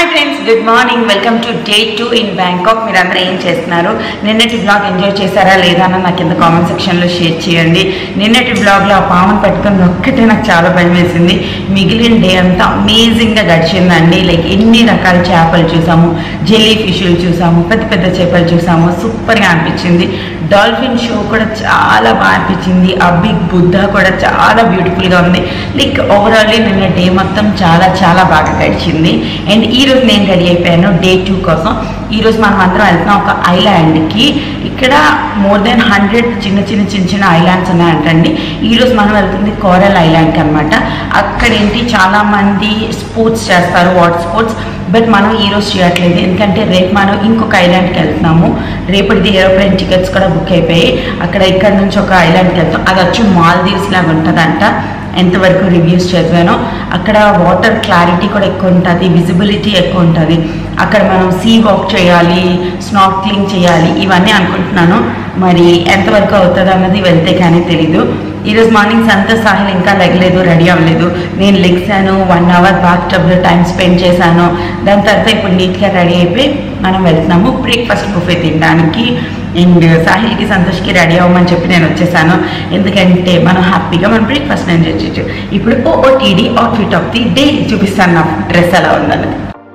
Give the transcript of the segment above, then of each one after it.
Friends good morning welcome to day two in Bangkok మీరందరూ ఏం చేస్తున్నారు నిన్నటి బ్లాగ్ ఎంజాయ్ చేశారా లేదా అని నాకు కింద కామెంట్ సెక్షన్లో షేర్ చేయండి నిన్నటి బ్లాగ్లో ఆ పామును పట్టుకొని ఒక్కటే నాకు చాలా భయం వేసింది మిగిలిన డే అంతా అమేజింగ్గా గడిచిందండి లైక్ ఎన్ని రకాల చేపలు చూసాము జెల్లీ ఫిష్లు చూసాము పెద్ద పెద్ద చేపలు చూసాము సూపర్గా అనిపించింది డాల్ఫిన్ షో కూడా చాలా బాగా అనిపించింది ఆ బిగ్ బుద్ధ కూడా చాలా బ్యూటిఫుల్గా ఉంది లైక్ ఓవరాల్లీ నిన్న డే మొత్తం చాలా చాలా బాగా గడిచింది అండ్ ఈ రోజు నేను రెడీ అయిపోయాను డే టూ కోసం ఈ రోజు మనం అందరం వెళ్తున్నాం ఒక ఐలాండ్కి ఇక్కడ మోర్ దెన్ హండ్రెడ్ చిన్న చిన్న చిన్న చిన్న ఐలాండ్స్ ఉన్నాయంటండి ఈ రోజు మనం వెళ్తుంది కోరల్ ఐలాండ్కి అనమాట అక్కడ ఏంటి చాలా మంది స్పోర్ట్స్ చేస్తారు వాటర్ స్పోర్ట్స్ బట్ మనం ఈ రోజు చేయట్లేదు ఎందుకంటే రేపు మనం ఇంకొక ఐలాండ్కి వెళ్తున్నాము రేపటిది ఏరోప్లేన్ టికెట్స్ కూడా బుక్ అయిపోయాయి అక్కడ ఇక్కడ నుంచి ఒక ఐలాండ్కి వెళ్తాం అది వచ్చి మాల్దీవ్స్ లాగా ఉంటుందంట ఎంతవరకు రివ్యూస్ చదివానో అక్కడ వాటర్ క్లారిటీ కూడా ఎక్కువ ఉంటుంది విజిబిలిటీ ఎక్కువ ఉంటుంది అక్కడ మనం సీ వాక్ చేయాలి స్నార్క్లింగ్ చేయాలి ఇవన్నీ అనుకుంటున్నాను మరి ఎంతవరకు అవుతుంది అన్నది వెళ్తే కానీ తెలీదు ఈరోజు మార్నింగ్ సంత సాహిల్ ఇంకా లెగలేదు రెడీ అవ్వలేదు నేను లెగ్సాను వన్ అవర్ బాత్ టబ్లో టైం స్పెండ్ చేశాను దాని తర్వాత ఇప్పుడు నీట్గా రెడీ అయిపోయి మనం వెళ్తున్నాము బ్రేక్ఫాస్ట్ బుఫే తినడానికి అండ్ సాహిల్కి సంతోష్కి రెడీ అవ్వమని చెప్పి నేను వచ్చేసాను ఎందుకంటే మనం హ్యాపీగా మనం బ్రేక్ఫాస్ట్ ఎంజాయ్ చేయొచ్చు ఇప్పుడు OOTD outfit of the day చూపిస్తాను నా డ్రెస్ ఎలా ఉందని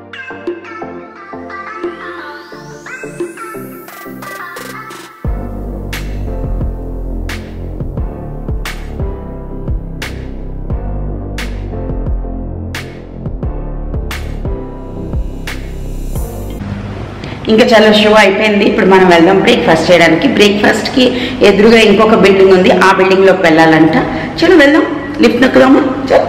ఇంకా చాలా షో అయిపోయింది ఇప్పుడు మనం వెళ్దాం బ్రేక్ఫాస్ట్ చేయడానికి బ్రేక్ఫాస్ట్కి ఎదురుగా ఇంకొక బిల్డింగ్ ఉంది ఆ బిల్డింగ్లోకి వెళ్ళాలంట చలో వెళ్దాం లిఫ్ట్ నొక్కుదామా చలో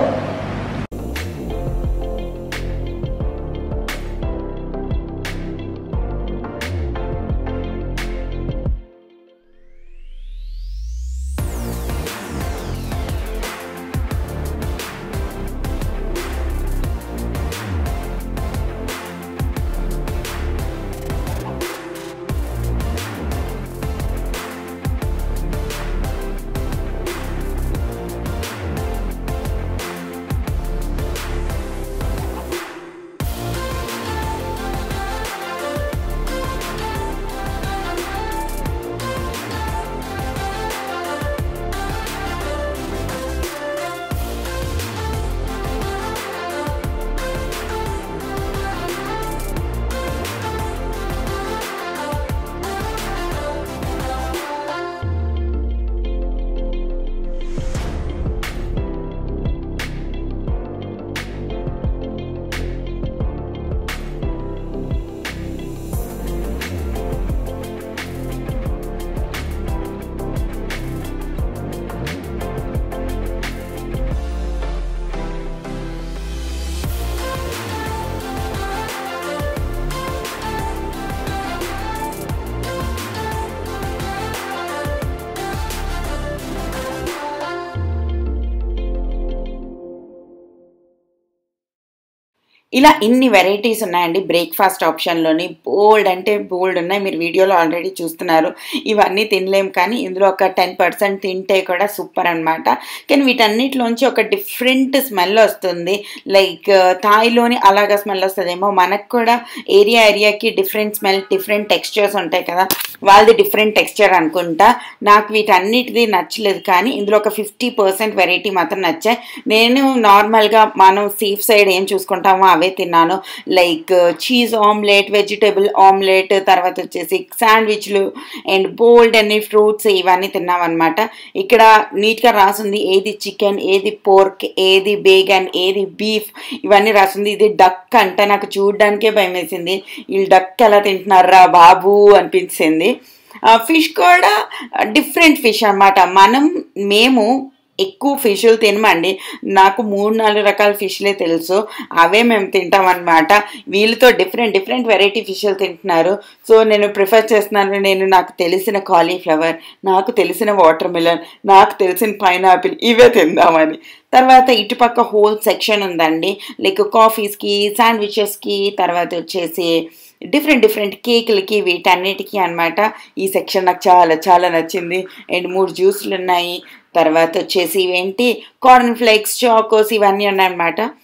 ఇలా ఇన్ని వెరైటీస్ ఉన్నాయండి బ్రేక్ఫాస్ట్ ఆప్షన్లోని బోల్డ్ అంటే బోల్డ్ ఉన్నాయి మీరు వీడియోలో ఆల్రెడీ చూస్తున్నారు ఇవన్నీ తినలేం కానీ ఇందులో ఒక టెన్ పర్సెంట్ తింటే కూడా సూపర్ అనమాట కానీ వీటన్నిటిలోంచి ఒక డిఫరెంట్ స్మెల్ వస్తుంది లైక్ థాయిలోని అలాగా స్మెల్ వస్తుందేమో మనకు కూడా ఏరియా ఏరియాకి డిఫరెంట్ స్మెల్ డిఫరెంట్ టెక్స్చర్స్ ఉంటాయి కదా వాళ్ళది డిఫరెంట్ టెక్స్చర్ అనుకుంటా నాకు వీటన్నిటిది నచ్చలేదు కానీ ఇందులో ఒక ఫిఫ్టీ పర్సెంట్ వెరైటీ మాత్రం నచ్చాయి నేను నార్మల్గా మనం సీఫ్ సైడ్ ఏం చూసుకుంటామో అవే తిన్నాను like cheese omelette vegetable omelette తర్వాత వచ్చేసి శాండ్విచ్లు అండ్ బోల్డ్ అన్ని ఫ్రూట్స్ ఇవన్నీ తిన్నామన్నమాట ఇక్కడ నీట్గా రాసింది ఏది చికెన్ ఏది పోర్క్ ఏది బేగన్ ఏది బీఫ్ ఇవన్నీ రాసింది ఇది డక్ అంటే నాకు చూడడానికే భయం వేసింది వీళ్ళు డక్ ఎలా తింటున్నారా బాబు అనిపించింది ఫిష్ కూడా డిఫరెంట్ ఫిష్ అన్నమాట మనం మేము ఎక్కువ ఫిష్లు తినమండి నాకు మూడు నాలుగు రకాల ఫిష్లే తెలుసు అవే మేము తింటాం అనమాట వీళ్ళతో డిఫరెంట్ డిఫరెంట్ వెరైటీ ఫిష్లు తింటున్నారు సో నేను ప్రిఫర్ చేస్తున్నాను నేను నాకు తెలిసిన కాలీఫ్లవర్ నాకు తెలిసిన వాటర్ మిలన్ నాకు తెలిసిన పైనాపిల్ ఇవే తిందామని తర్వాత ఇటుపక్క హోల్ సెక్షన్ ఉందండి లైక్ కాఫీస్కి శాండ్విచెస్కి తర్వాత వచ్చేసి డిఫరెంట్ డిఫరెంట్ కేకులకి వీటన్నిటికీ అనమాట ఈ సెక్షన్ నాకు చాలా చాలా నచ్చింది అండ్ మూడు జ్యూస్లు ఉన్నాయి తర్వాత వచ్చేసి ఇవేంటి కార్న్ ఫ్లేక్స్ చాకోస్ ఇవన్నీ ఉన్నాయన్నమాట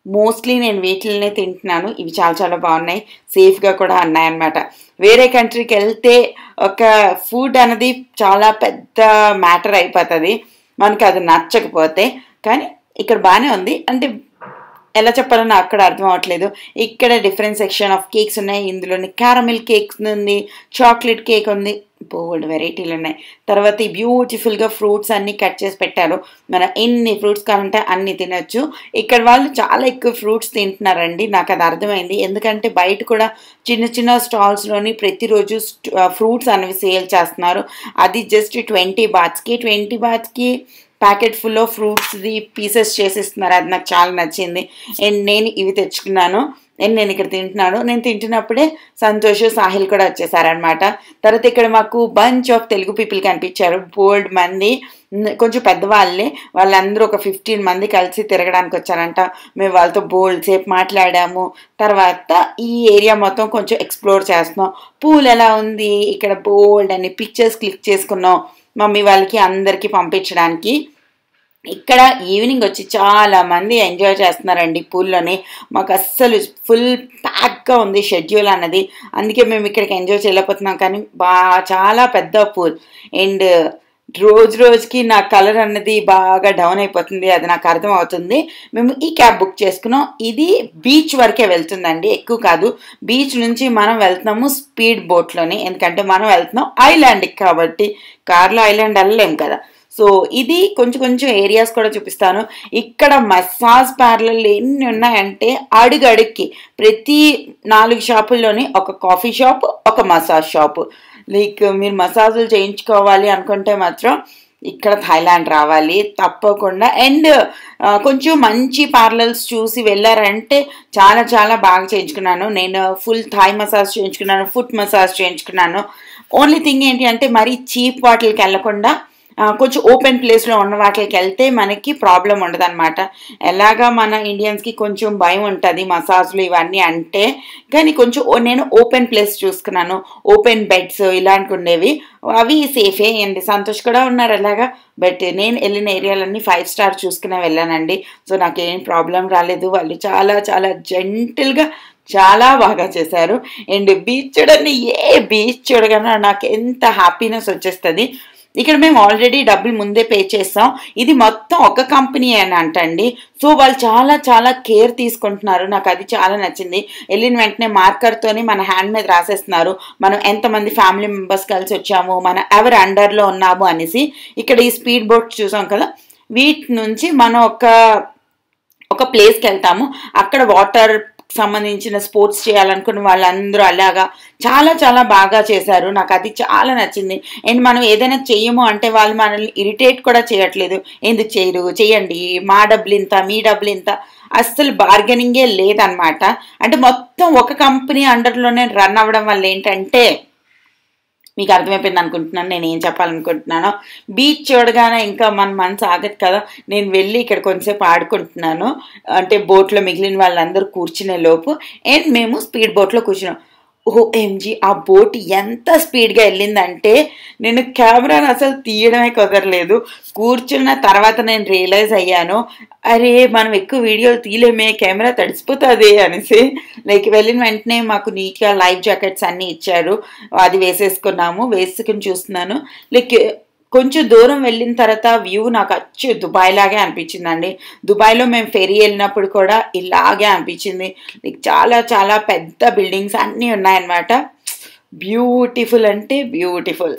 మోస్ట్లీ నేను వీటిల్నే తింటున్నాను ఇవి చాలా చాలా బాగున్నాయి సేఫ్గా కూడా ఉన్నాయన్నమాట వేరే కంట్రీకి వెళ్తే ఒక ఫుడ్ అనేది చాలా పెద్ద మ్యాటర్ అయిపోతుంది మనకి అది నచ్చకపోతే కానీ ఇక్కడ బాగానే ఉంది అంటే ఎలా చెప్పాలో నాకు అక్కడ అర్థం అవ్వట్లేదు ఇక్కడ డిఫరెంట్ సెక్షన్ ఆఫ్ కేక్స్ ఉన్నాయి ఇందులోని క్యారమిల్ కేక్స్ ఉంది చాక్లెట్ కేక్ ఉంది బోల్డ్ వెరైటీలు ఉన్నాయి తర్వాత ఈ బ్యూటిఫుల్గా ఫ్రూట్స్ అన్ని కట్ చేసి పెట్టారు మనం ఎన్ని ఫ్రూట్స్ కావాలంటే అన్ని తినొచ్చు ఇక్కడ వాళ్ళు చాలా ఎక్కువ ఫ్రూట్స్ తింటున్నారండి నాకు అది అర్థమైంది ఎందుకంటే బయట కూడా చిన్న చిన్న స్టాల్స్లోని ప్రతిరోజు ఫ్రూట్స్ అనేవి సేల్ చేస్తున్నారు అది జస్ట్ ట్వంటీ బాత్స్కి ట్వంటీ బాత్స్కి ప్యాకెట్ ఫుల్ ఆఫ్ ఫ్రూట్స్ది పీసెస్ చేసిస్తున్నారు అది నాకు చాలా నచ్చింది అండ్ నేను ఇవి తెచ్చుకున్నాను అండ్ నేను ఇక్కడ తింటున్నాను నేను తింటున్నప్పుడే సంతోష్ సాహిల్ కూడా వచ్చేసారనమాట తర్వాత ఇక్కడ మాకు బంచ్ ఆఫ్ తెలుగు పీపుల్ కనిపించారు బోల్డ్ మంది కొంచెం పెద్దవాళ్ళే వాళ్ళందరూ ఒక ఫిఫ్టీన్ మంది కలిసి తిరగడానికి వచ్చారంట మేము వాళ్ళతో బోల్డ్ సేపు మాట్లాడాము తర్వాత ఈ ఏరియా మొత్తం కొంచెం ఎక్స్ప్లోర్ చేస్తున్నాం పూల్ ఎలా ఉంది ఇక్కడ బోల్డ్ అని పిక్చర్స్ క్లిక్ చేసుకున్నాం మమ్మీ వాళ్ళకి అందరికీ పంపించడానికి ఇక్కడ ఈవినింగ్ వచ్చి చాలా మంది ఎంజాయ్ చేస్తున్నారండి పూల్లోని మాకు అస్సలు ఫుల్ ప్యాక్గా ఉంది షెడ్యూల్ అన్నది అందుకే మేము ఇక్కడికి ఎంజాయ్ చేయలేకపోతున్నాం కానీ బా చాలా పెద్ద పూల్ అండ్ రోజు రోజుకి నా కలర్ అన్నది బాగా డౌన్ అయిపోతుంది అది నాకు అర్థం అవుతుంది మేము ఈ క్యాబ్ బుక్ చేసుకున్నాం ఇది బీచ్ వరకే వెళ్తుందండి ఎక్కువ కాదు బీచ్ నుంచి మనం వెళ్తున్నాము స్పీడ్ బోట్లోని ఎందుకంటే మనం వెళ్తున్నాం ఐలాండ్కి కాబట్టి కార్లో ఐలాండ్ వెళ్ళలేం కదా సో ఇది కొంచెం కొంచెం ఏరియాస్ కూడా చూపిస్తాను ఇక్కడ మసాజ్ పార్లర్లు ఎన్ని ఉన్నాయంటే అడుగు అడుగుకి ప్రతి నాలుగు షాపుల్లోని ఒక కాఫీ షాప్ ఒక మసాజ్ షాప్ లైక్ మీరు మసాజులు చేయించుకోవాలి అనుకుంటే మాత్రం ఇక్కడ థాయిలాండ్ రావాలి తప్పకుండా అండ్ కొంచెం మంచి పార్లర్స్ చూసి వెళ్ళారంటే చాలా చాలా బాగా చేయించుకున్నాను నేను ఫుల్ థాయ్ మసాజ్ చేయించుకున్నాను ఫుట్ మసాజ్ చేయించుకున్నాను ఓన్లీ థింగ్ ఏంటి అంటే మరీ చీప్ వాటికి వెళ్ళకుండా కొంచెం ఓపెన్ ప్లేస్లో ఉన్న వాటికి వెళ్తే మనకి ప్రాబ్లం ఉండదు అనమాట ఎలాగా మన ఇండియన్స్కి కొంచెం భయం ఉంటుంది మసాజ్లు ఇవన్నీ అంటే కానీ కొంచెం నేను ఓపెన్ ప్లేస్ చూసుకున్నాను ఓపెన్ బెడ్స్ ఇలాంటివి ఉండేవి అవి సేఫే అండి సంతోష్ కూడా ఉన్నారు అలాగా బట్ నేను వెళ్ళిన ఏరియాలన్నీ ఫైవ్ స్టార్ చూసుకునే వెళ్ళానండి సో నాకేం ప్రాబ్లం రాలేదు వాళ్ళు చాలా చాలా జెంటిల్గా చాలా బాగా చేశారు అండ్ బీచ్ చూడండి ఏ బీచ్ చూడగానే నాకు ఎంత హ్యాపీనెస్ వచ్చేస్తుంది ఇక్కడ మేము ఆల్రెడీ డబ్బులు ముందే పే చేస్తాం ఇది మొత్తం ఒక కంపెనీ అని అంటండి సో వాళ్ళు చాలా చాలా కేర్ తీసుకుంటున్నారు నాకు అది చాలా నచ్చింది వెళ్ళిన వెంటనే మార్కర్తోని మన హ్యాండ్ మీద రాసేస్తున్నారు మనం ఎంతమంది ఫ్యామిలీ మెంబర్స్ కలిసి వచ్చాము మనం ఎవరు అండర్లో ఉన్నాము అనేసి ఇక్కడ ఈ స్పీడ్ బోట్ చూసాం కదా వీటి నుంచి మనం ఒక ఒక ప్లేస్కి వెళ్తాము అక్కడ వాటర్ సంబంధించిన స్పోర్ట్స్ చేయాలనుకున్న వాళ్ళందరూ అలాగా చాలా చాలా బాగా చేశారు నాకు అది చాలా నచ్చింది అండ్ మనం ఏదైనా చెయ్యము అంటే వాళ్ళు మనల్ని ఇరిటేట్ కూడా చేయట్లేదు ఎందుకు చేయరు చేయండి మా డబ్బులు ఇంత మీ డబ్బులు ఇంత అస్సలు బార్గెనింగే లేదనమాట అంటే మొత్తం ఒక కంపెనీ అండర్లోనే రన్ అవ్వడం వల్ల ఏంటంటే మీకు అర్థమైపోయింది అనుకుంటున్నాను నేను ఏం చెప్పాలనుకుంటున్నానో బీచ్ చూడగానే ఇంకా మన మనసు ఆగదు కదా నేను వెళ్ళి ఇక్కడ కొంచెంసేపు ఆడుకుంటున్నాను అంటే బోట్లో మిగిలిన వాళ్ళందరూ కూర్చునే లోపు అండ్ మేము స్పీడ్ బోట్లో కూర్చున్నాం ఓఎంజీ ఆ బోట్ ఎంత స్పీడ్గా వెళ్ళిందంటే నేను కెమెరాను అసలు తీయడమే కుదరలేదు కూర్చున్న తర్వాత నేను రియలైజ్ అయ్యాను అరే మనం ఎక్కువ వీడియోలు తీయలేమే కెమెరా తడిసిపోతుంది అనేసి లైక్ వెళ్ళిన వెంటనే మాకు నీట్గా లైఫ్ జాకెట్స్ అన్నీ ఇచ్చారు అది వేసేసుకున్నాము వేసుకుని చూస్తున్నాను లైక్ కొంచెం దూరం వెళ్ళిన తర్వాత వ్యూ నాకు అచ్చు దుబాయ్ లాగే అనిపించిందండి దుబాయ్లో మేము ఫెరీ వెళ్ళినప్పుడు కూడా ఇలాగే అనిపించింది లైక్ చాలా చాలా పెద్ద బిల్డింగ్స్ అన్నీ ఉన్నాయన్నమాట బ్యూటిఫుల్ అంటే బ్యూటిఫుల్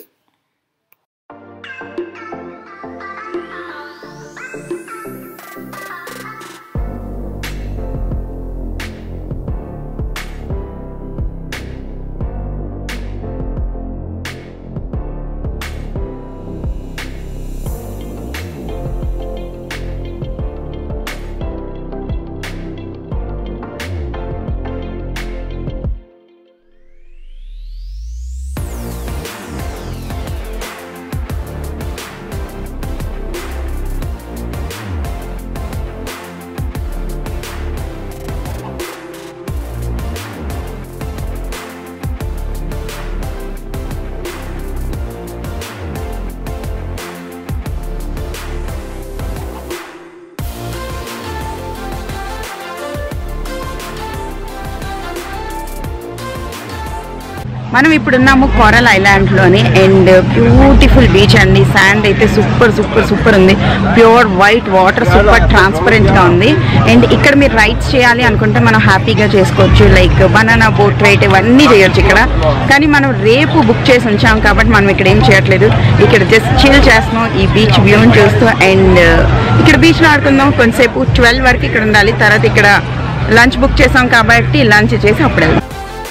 మనం ఇప్పుడు ఉన్నాము కోరల్ ఐలాండ్ లోని అండ్ బ్యూటిఫుల్ బీచ్ అండి శాండ్ అయితే సూపర్ సూపర్ సూపర్ ఉంది pure white water super transparent గా ఉంది అండ్ ఇక్కడ మీరు రైడ్స్ చేయాలి అనుకుంటే మనం హ్యాపీగా చేసుకోవచ్చు లైక్ బనానా బోట్ రైడ్ ఇవన్నీ చేయొచ్చు ఇక్కడ కానీ మనం రేపు బుక్ చేసి ఉంచాం కాబట్టి మనం ఇక్కడ ఏం చేయట్లేదు ఇక్కడ జస్ట్ చిల్ చేస్తున్నాం ఈ బీచ్ వ్యూని చూస్తూ అండ్ ఇక్కడ బీచ్లో ఆడుకుందాం కొంతసేపు ట్వెల్వ్ వరకు ఇక్కడ ఉండాలి తర్వాత ఇక్కడ లంచ్ బుక్ చేసాం కాబట్టి లంచ్ చేసి అప్పుడు వెళ్దాం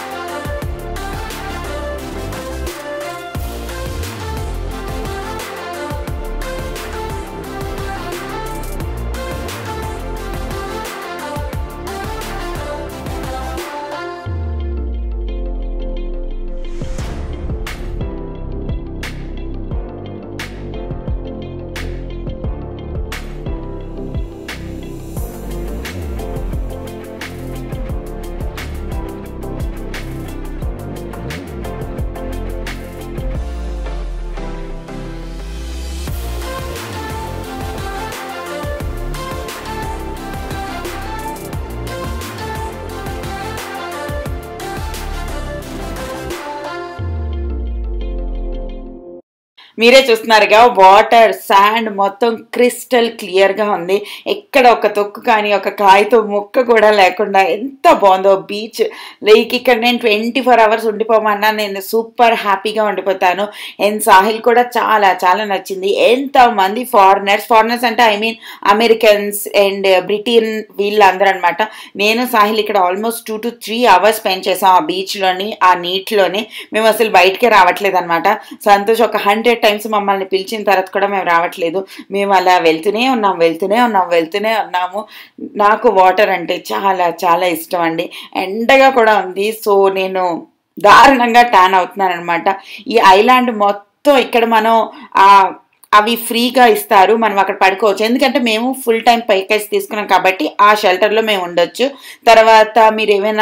మీరే చూస్తున్నారుగా వాటర్ శాండ్ మొత్తం క్రిస్టల్ క్లియర్ గా ఉంది ఎక్కడ ఒక తొక్కు కానీ ఒక కాగితో ముక్క కూడా లేకుండా ఎంత బాగుందో బీచ్ లైక్ ఇక్కడ నేను ట్వంటీ ఫోర్ అవర్స్ ఉండిపోమన్నా నేను సూపర్ హ్యాపీగా ఉండిపోతాను అండ్ సాహిల్ కూడా చాలా చాలా నచ్చింది ఎంత మంది ఫారినర్స్ ఫారినర్స్ అంటే I mean Americans and Britain వీళ్ళందరూ అనమాట నేను సాహిల్ ఇక్కడ almost two to three hours spend చేసాం ఆ బీచ్లోని ఆ నీటిలోని మేము అసలు బయటికే రావట్లేదు అనమాట సంతోష్ ఒక హండ్రెడ్ టైమ్స్ మమ్మల్ని పిలిచిన తర్వాత కూడా మేము రావట్లేదు మేము అలా వెళ్తూనే ఉన్నాం వెళ్తూనే ఉన్నాం వెళ్తూనే ఉన్నాము నాకు వాటర్ అంటే చాలా చాలా ఇష్టం అండి ఎండగా కూడా ఉంది సో నేను దారుణంగా ట్యాన్ అవుతున్నాను అనమాట ఈ ఐలాండ్ మొత్తం ఇక్కడ మనం ఆ అవి ఫ్రీగా ఇస్తారు మనం అక్కడ పడుకోవచ్చు ఎందుకంటే మేము ఫుల్ టైం పైకేసి తీసుకున్నాం కాబట్టి ఆ షెల్టర్లో మేము ఉండొచ్చు తర్వాత మీరు ఏమైనా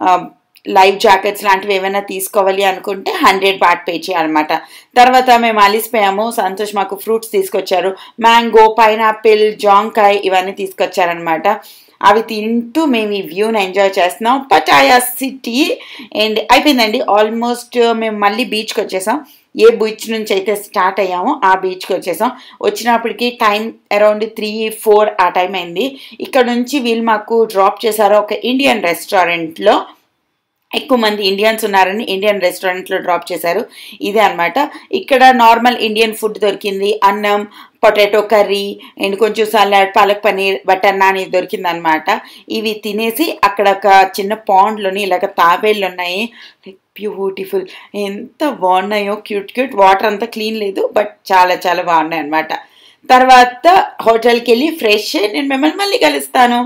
లైఫ్ జాకెట్స్ లాంటివి ఏమైనా తీసుకోవాలి అనుకుంటే హండ్రెడ్ బాట్ పే చేయాలన్నమాట తర్వాత మేము అలిసిపోయాము సంతోష్ మాకు ఫ్రూట్స్ తీసుకొచ్చారు మ్యాంగో పైనాపిల్ జాంకాయ్ ఇవన్నీ తీసుకొచ్చారనమాట అవి తింటూ మేము ఈ వ్యూని ఎంజాయ్ చేస్తున్నాం పటాయా సిటీ అండ్ అయిపోయిందండి ఆల్మోస్ట్ మేము మళ్ళీ బీచ్కి వచ్చేసాం ఏ బీచ్ నుంచి అయితే స్టార్ట్ అయ్యామో ఆ బీచ్కి వచ్చేసాం వచ్చినప్పటికి టైం అరౌండ్ త్రీ ఫోర్ ఆ టైం అయింది ఇక్కడ నుంచి వీళ్ళు మాకు డ్రాప్ చేశారు ఒక ఇండియన్ రెస్టారెంట్లో ఎక్కువ మంది ఇండియన్స్ ఉన్నారని ఇండియన్ రెస్టారెంట్లో డ్రాప్ చేశారు ఇదే అనమాట ఇక్కడ నార్మల్ ఇండియన్ ఫుడ్ దొరికింది అన్నం పొటాటో కర్రీ అండ్ కొంచెం సలాడ్ పాలక్ పనీర్ బటర్ నాన్ ఇది దొరికింది అనమాట ఇవి తినేసి అక్కడ ఒక చిన్న పాండ్లోని ఇలాగ తాబేళ్ళు ఉన్నాయి బ్యూటిఫుల్ ఎంత బాగున్నాయో క్యూట్ క్యూట్ వాటర్ అంతా క్లీన్ లేదు బట్ చాలా చాలా బాగున్నాయి అనమాట తర్వాత హోటల్కి వెళ్ళి ఫ్రెష్ నేను మిమ్మల్ని మళ్ళీ కలుస్తాను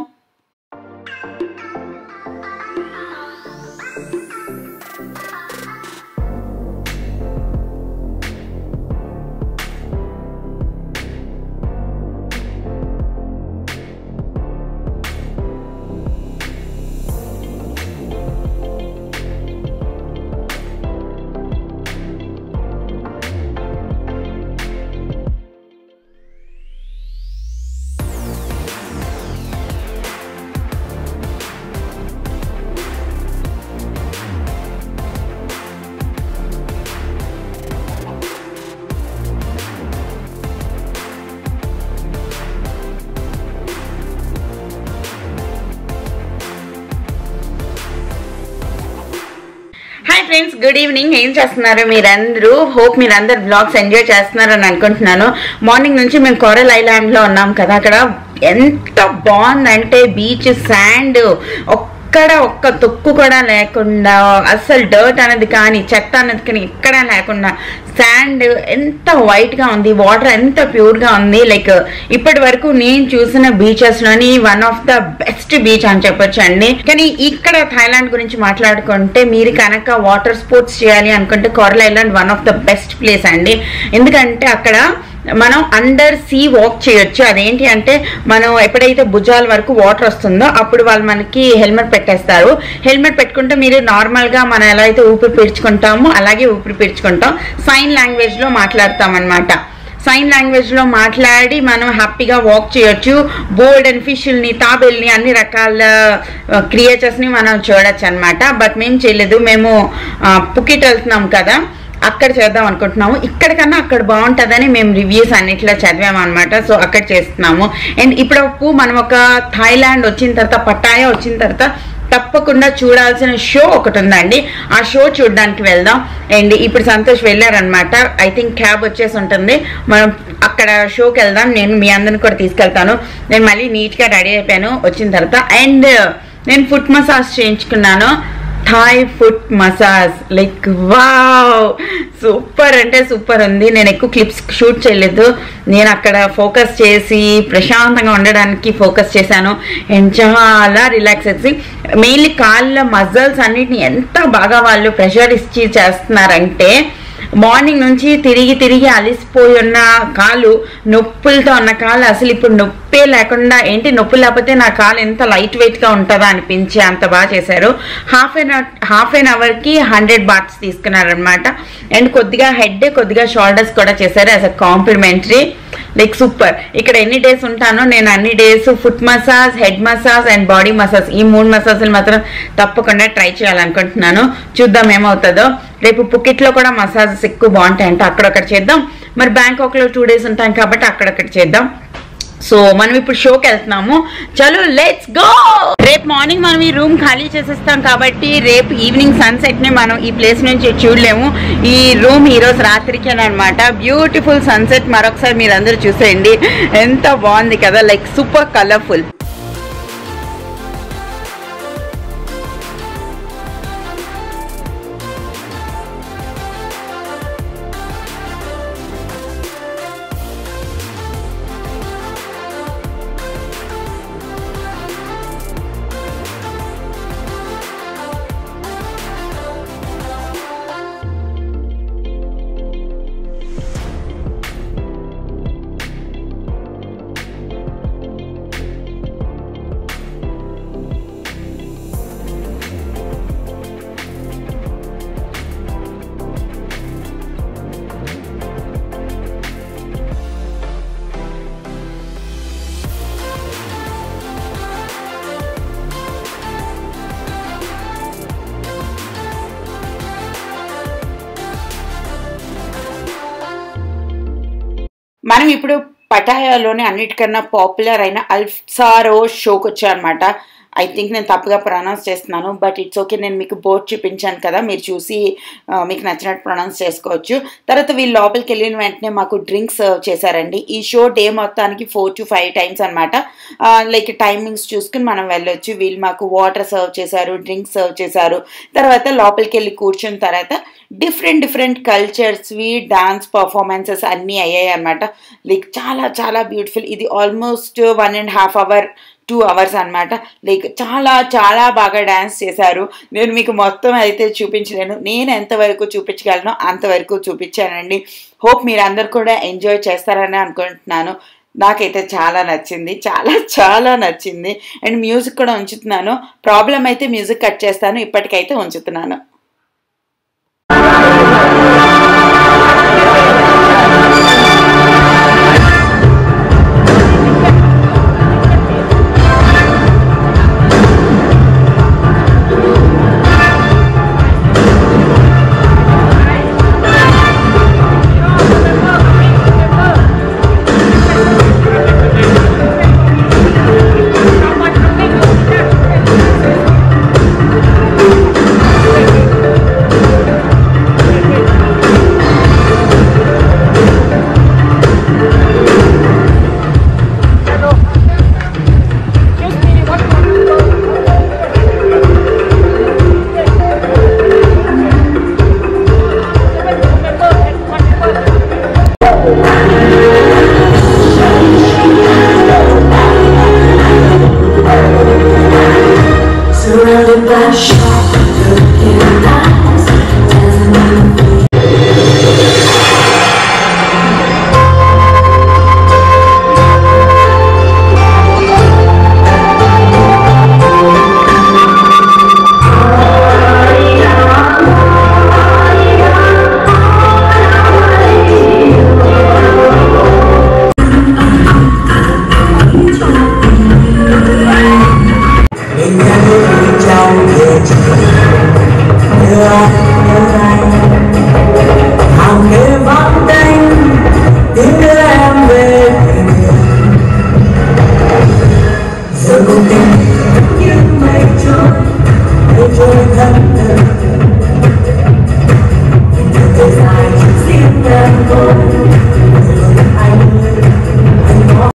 హాయ్ ఫ్రెండ్స్ గుడ్ ఈవినింగ్ ఏం చేస్తున్నారు మీరందరూ హోప్ మీరందరు బ్లాగ్స్ ఎంజాయ్ చేస్తున్నారు అని అనుకుంటున్నాను మార్నింగ్ నుంచి మేము కోరల్ ఐలాండ్ లో ఉన్నాం కదా అక్కడ ఎంత బాగుందంటే బీచ్ శాండ్ ఒక్కడ ఒక్క తొక్కు కూడా లేకుండా అసలు డర్ట్ అనేది కానీ చెత్త అనేది కానీ ఎక్కడ లేకుండా శాండ్ ఎంత వైట్ గా ఉంది వాటర్ ఎంత ప్యూర్ గా ఉంది లైక్ ఇప్పటి వరకు నేను చూసిన బీచెస్ లోని one of the best beach అని చెప్పొచ్చు అండి కానీ ఇక్కడ థైలాండ్ గురించి మాట్లాడుకుంటే మీరు కనుక వాటర్ స్పోర్ట్స్ చేయాలి అనుకుంటే coral island one of the best place అండి ఎందుకంటే అక్కడ మనం అండర్ సీ వాక్ చేయొచ్చు అదేంటి అంటే మనం ఎప్పుడైతే భుజాల వరకు వాటర్ వస్తుందో అప్పుడు వాళ్ళు మనకి హెల్మెట్ పెట్టేస్తారు హెల్మెట్ పెట్టుకుంటే మీరు నార్మల్గా మనం ఎలా అయితే ఊపిరి పీల్చుకుంటామో అలాగే ఊపిరి పీల్చుకుంటాం సైన్ లాంగ్వేజ్లో మాట్లాడతాం అనమాట సైన్ లాంగ్వేజ్ లో మాట్లాడి మనం హ్యాపీగా వాక్ చేయొచ్చు బోర్డ్ అండ్ ఫిష్ని తాబేల్ని అన్ని రకాల క్రియేచర్స్ ని మనం చూడొచ్చు అనమాట బట్ మేము చేయలేదు మేము పుకిట్ వెళ్తున్నాం కదా అక్కడ చేద్దాం అనుకుంటున్నాము ఇక్కడ కన్నా అక్కడ బాగుంటుందని మేము రివ్యూస్ అన్నిట్లో చదివాము అనమాట సో అక్కడ చేస్తున్నాము అండ్ ఇప్పుడు మనం ఒక థాయిలాండ్ వచ్చిన తర్వాత పట్టాయ వచ్చిన తర్వాత తప్పకుండా చూడాల్సిన షో ఒకటి ఉందండి ఆ షో చూడడానికి వెళ్దాం అండ్ ఇప్పుడు సంతోష్ వెళ్ళారనమాట ఐ థింక్ క్యాబ్ వచ్చేసి ఉంటుంది మనం అక్కడ షోకి వెళ్దాం నేను మీ అందరిని కూడా తీసుకెళ్తాను నేను మళ్ళీ నీట్గా రెడీ అయిపోయాను వచ్చిన తర్వాత అండ్ నేను ఫుట్ మసాజ్ చేయించుకున్నాను Thai foot massage like wow super అంటే సూపర్ ఉంది నేను ఎక్కువ క్లిప్స్ షూట్ చేయలేదు నేను అక్కడ ఫోకస్ చేసి ప్రశాంతంగా ఉండడానికి ఫోకస్ చేశాను అండ్ చాలా రిలాక్స్ చేసి మెయిన్లీ కాళ్ళ మజల్స్ అన్నిటిని ఎంత బాగా వాళ్ళు ప్రెషర్ ఇచ్చి చేస్తున్నారంటే మార్నింగ్ నుంచి తిరిగి తిరిగి అలిసిపోయి ఉన్న కాలు నొప్పులతో ఉన్న కాలు అసలు ఇప్పుడు నొప్పే లేకుండా ఏంటి నొప్పి లేకపోతే నా కాలు ఎంత లైట్ వెయిట్ గా ఉంటుందా అనిపించి అంత బాగా చేశారు half an hour half an hour కి హండ్రెడ్ బాట్స్ తీసుకున్నారనమాట అండ్ కొద్దిగా హెడ్ కొద్దిగా షోల్డర్స్ కూడా చేశారు as a complimentary like super ఇక్కడ ఎన్ని డేస్ ఉంటానో నేను అన్ని days foot massage head massage and body massage ఈ మూడు మసాజ్లు మాత్రం తప్పకుండా ట్రై చేయాలనుకుంటున్నాను చూద్దాం ఏమవుతుందో రేపు పుకెట్లో కూడా మసాజెస్ ఎక్కువ బాగుంటాయంట అక్కడొక్కడ చేద్దాం మరి బ్యాంకాక్లో టూ డేస్ ఉంటాం కాబట్టి అక్కడక్కడ చేద్దాం సో మనం ఇప్పుడు షోకి వెళ్తున్నాము చలో లెట్స్ గో రేపు మార్నింగ్ మనం ఈ రూమ్ ఖాళీ చేసేస్తాం కాబట్టి రేపు ఈవినింగ్ సన్సెట్ ని మనం ఈ ప్లేస్ నుంచి చూడలేము ఈ రూమ్ ఈ రోజు రాత్రికేనమాట బ్యూటిఫుల్ సన్సెట్ మరొకసారి మీరు అందరూ చూసేయండి ఎంత బాగుంది కదా లైక్ సూపర్ కలర్ఫుల్ మనం ఇప్పుడు పటాయాలోనే అన్నిటికన్నా పాపులర్ అయిన అల్సారో షోకి వచ్చామన్నమాట ఐ థింక్ నేను తప్పుగా ప్రొనౌన్స్ చేస్తున్నాను బట్ ఇట్స్ ఓకే నేను మీకు బోర్డ్ చూపించాను కదా మీరు చూసి ఆ, మీకు నచ్చినట్టు ప్రొనౌన్స్ చేసుకోవచ్చు తర్వాత వీళ్ళు లోపలికి వెళ్ళిన వెంటనే మాకు డ్రింక్స్ సర్వ్ చేశారండి ఈ షో డే మొత్తానికి ఫోర్ టు ఫైవ్ టైమ్స్ అనమాట లైక్ టైమింగ్స్ చూసుకుని మనం వెళ్ళొచ్చు వీళ్ళు మాకు వాటర్ సర్వ్ చేశారు డ్రింక్స్ సర్వ్ చేశారు తర్వాత లోపలికి వెళ్ళి కూర్చున్న తర్వాత డిఫరెంట్ డిఫరెంట్ కల్చర్స్వి డాన్స్ పర్ఫార్మెన్సెస్ అన్నీ అయ్యాయి అనమాట లైక్ చాలా చాలా బ్యూటిఫుల్ ఇది almost one and half hour two hours అన్నమాట లైక్ చాలా చాలా బాగా డ్యాన్స్ చేశారు నేను మీకు మొత్తం అయితే చూపించలేను నేను ఎంతవరకు చూపించగలను అంతవరకు చూపించానండి హోప్ మీరు అందరు కూడా ఎంజాయ్ చేస్తారని అనుకుంటున్నాను నాకైతే చాలా నచ్చింది చాలా చాలా నచ్చింది అండ్ మ్యూజిక్ కూడా ఉంచుతున్నాను ప్రాబ్లం అయితే మ్యూజిక్ కట్ చేస్తాను ఇప్పటికైతే ఉంచుతున్నాను Thank you. Aunque manden, díganme Sebutin những mây trôi Mây trôi thân thân Thời dài chỉ riêng em thôi Người anh anh có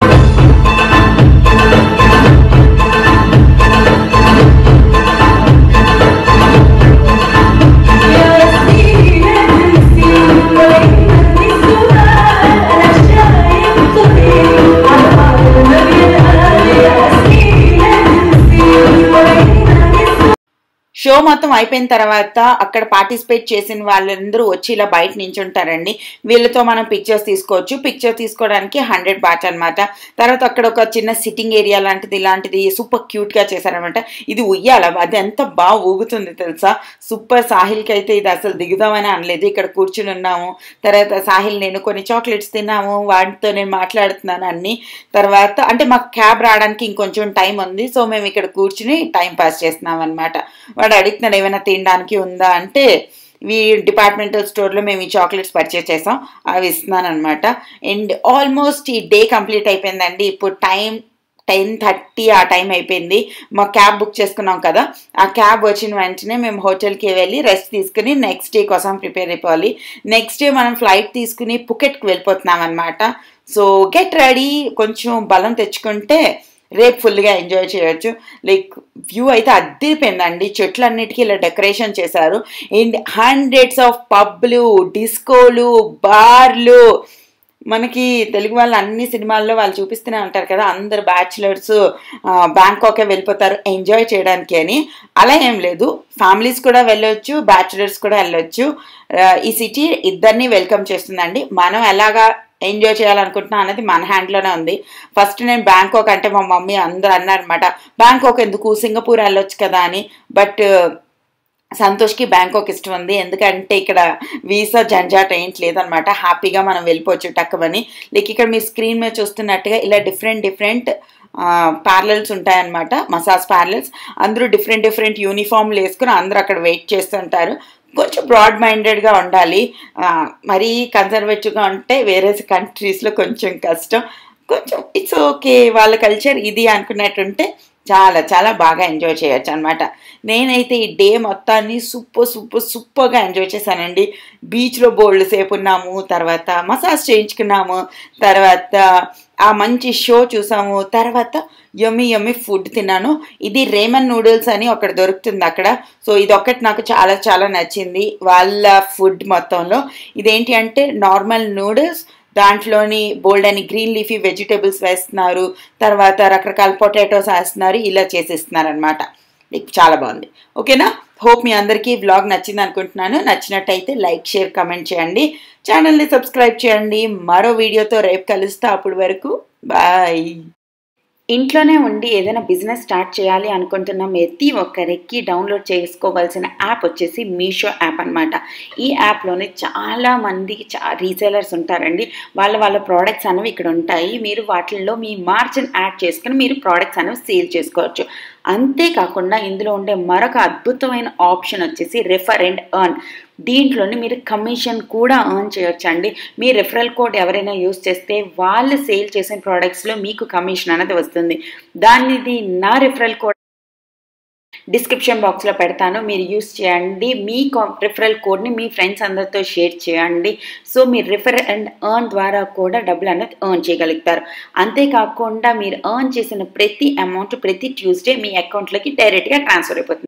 show మొత్తం అయిపోయిన తర్వాత అక్కడ పార్టిసిపేట్ చేసిన వాళ్ళందరూ వచ్చి ఇలా బయట నించుంటారండి వీళ్ళతో మనం పిక్చర్స్ తీసుకోవచ్చు పిక్చర్ తీసుకోవడానికి హండ్రెడ్ బాట్ అనమాట తర్వాత అక్కడ ఒక చిన్న సిట్టింగ్ ఏరియా లాంటిది ఇలాంటిది సూపర్ క్యూట్గా చేశారనమాట ఇది ఉయ్యాల అది ఎంత బాగా ఊగుతుంది తెలుసా సూపర్ సాహిల్కి అయితే ఇది అసలు దిగుదామని అనలేదు ఇక్కడ కూర్చుని ఉన్నాము తర్వాత సాహిల్ నేను కొన్ని చాక్లెట్స్ తిన్నాము వాటితో నేను మాట్లాడుతున్నాను అన్ని తర్వాత అంటే మాకు క్యాబ్ రావడానికి ఇంకొంచెం టైం ఉంది సో మేము ఇక్కడ కూర్చుని టైం పాస్ చేస్తున్నాం అనమాట వాడు అడుగుతున్నాడు ఏమైనా తినడానికి ఉందా అంటే ఈ డిపార్ట్మెంటల్ స్టోర్లో మేము ఈ చాక్లెట్స్ పర్చేస్ చేసాం అవి ఇస్తున్నాను అనమాట అండ్ ఆల్మోస్ట్ ఈ డే కంప్లీట్ అయిపోయిందండి ఇప్పుడు టైం టెన్ థర్టీ ఆ టైం అయిపోయింది మా క్యాబ్ బుక్ చేసుకున్నాం కదా ఆ క్యాబ్ వచ్చిన వెంటనే మేము హోటల్కి వెళ్ళి రెస్ట్ తీసుకుని నెక్స్ట్ డే కోసం ప్రిపేర్ అయిపోవాలి నెక్స్ట్ డే మనం ఫ్లైట్ తీసుకుని పుకెట్కి వెళ్ళిపోతున్నాం అనమాట సో గెట్ రెడీ కొంచెం బలం తెచ్చుకుంటే రేపు ఫుల్గా ఎంజాయ్ చేయొచ్చు లైక్ వ్యూ అయితే అద్దరిపోయిందండి చెట్లన్నిటికీ ఇలా డెకరేషన్ చేశారు అండ్ హండ్రెడ్స్ ఆఫ్ పబ్లు డిస్కోలు బార్లు మనకి తెలుగు వాళ్ళు అన్ని సినిమాల్లో వాళ్ళు చూపిస్తూనే ఉంటారు కదా అందరు బ్యాచులర్స్ బ్యాంకాకే వెళ్ళిపోతారు ఎంజాయ్ చేయడానికి అని అలా ఏం లేదు ఫ్యామిలీస్ కూడా వెళ్ళొచ్చు బ్యాచులర్స్ కూడా వెళ్ళొచ్చు ఆ, ఈ సిటీ ఇద్దరిని వెల్కమ్ చేస్తుందండి మనం ఎలాగా ఎంజాయ్ చేయాలనుకుంటున్నా అనేది మన హ్యాండ్లోనే ఉంది ఫస్ట్ నేను బ్యాంకాక్ అంటే మా మమ్మీ అందరూ అన్నారనమాట బ్యాంకాక్ ఎందుకు సింగపూర్ వెళ్ళొచ్చు కదా అని బట్ సంతోష్కి బ్యాంకాక్ ఇష్టం ఉంది ఎందుకంటే ఇక్కడ వీసా జంజాట ఏంటి లేదనమాట హ్యాపీగా మనం వెళ్ళిపోవచ్చు టక్కమని లైక్ ఇక్కడ మీరు స్క్రీన్ మీద చూస్తున్నట్టుగా ఇలా డిఫరెంట్ డిఫరెంట్ పార్లల్స్ ఉంటాయన్నమాట మసాజ్ పార్లల్స్ అందరూ డిఫరెంట్ డిఫరెంట్ యూనిఫామ్లు వేసుకుని అందరూ అక్కడ వెయిట్ చేస్తుంటారు కొంచెం బ్రాడ్ మైండెడ్గా ఉండాలి ఆ, మరీ కన్సర్వేటివ్గా ఉంటే వేరే కంట్రీస్లో కొంచెం కష్టం కొంచెం ఇట్స్ ఓకే వాళ్ళ కల్చర్ ఇది అనుకున్నట్టుంటే చాలా చాలా బాగా ఎంజాయ్ చేయొచ్చు అనమాట నేనైతే ఈ డే మొత్తాన్ని సూపర్ సూపర్ సూపర్గా ఎంజాయ్ చేశానండి బీచ్లో బోల్డ్ సేపు ఉన్నాము తర్వాత మసాజ్ చేయించుకున్నాము తర్వాత ఆ మంచి షో చూసాము తర్వాత యమ్మి యమ్మి ఫుడ్ తిన్నాను ఇది రేమన్ నూడిల్స్ అని ఒకటి దొరుకుతుంది అక్కడ సో ఇది ఒకటి నాకు చాలా చాలా నచ్చింది వాళ్ళ ఫుడ్ మొత్తంలో ఇదేంటి అంటే నార్మల్ నూడిల్స్ దాంట్లోని బోల్డ్ అని గ్రీన్ లీఫీ వెజిటేబుల్స్ వేస్తున్నారు తర్వాత రకరకాల పొటాటోస్ వేస్తున్నారు ఇలా చేసిస్తున్నారు అనమాట చాలా బాగుంది ఓకేనా హోప్ మీ అందరికీ వ్లాగ్ నచ్చింది అనుకుంటున్నాను నచ్చినట్టయితే లైక్ షేర్ కమెంట్ చేయండి ఛానల్ని సబ్స్క్రైబ్ చేయండి మరో వీడియోతో రేపు కలుస్తా అప్పటి వరకు బాయ్ ఇంట్లోనే ఉండి ఏదైనా బిజినెస్ స్టార్ట్ చేయాలి అనుకుంటున్న ప్రతి ఒక్కరికి డౌన్లోడ్ చేసుకోవాల్సిన యాప్ వచ్చేసి మీషో యాప్ అన్నమాట ఈ యాప్లోనే చాలా మంది చా రీసేలర్స్ ఉంటారండి వాళ్ళ వాళ్ళ ప్రోడక్ట్స్ అనేవి ఇక్కడ ఉంటాయి మీరు వాటిల్లో మీ మార్జిన్ యాడ్ చేసుకుని మీరు ప్రోడక్ట్స్ అనేవి సేల్ చేసుకోవచ్చు అంతేకాకుండా ఇందులో ఉండే మరొక అద్భుతమైన ఆప్షన్ వచ్చేసి రెఫర్ అండ్ ఎర్న్ దీంట్లోని మీరు కమిషన్ కూడా ఎర్న్ చేయొచ్చు అండి మీ రెఫరల్ కోడ్ ఎవరైనా యూస్ చేస్తే వాళ్ళు సేల్ చేసిన ప్రోడక్ట్స్లో మీకు కమిషన్ అనేది వస్తుంది దానిది నా రెఫరల్ కోడ్ డిస్క్రిప్షన్ బాక్స్లో పెడతాను మీరు యూస్ చేయండి మీ రిఫరల్ కోడ్ని మీ ఫ్రెండ్స్ అందరితో షేర్ చేయండి సో మీరు రిఫర్ అండ్ ఎర్న్ ద్వారా కూడా డబ్బులు అనేది ఎర్న్ చేయగలుగుతారు అంతేకాకుండా మీరు ఎర్న్ చేసిన ప్రతి అమౌంట్ ప్రతి ట్యూస్డే మీ అకౌంట్లోకి డైరెక్ట్గా ట్రాన్స్ఫర్ అయిపోతుంది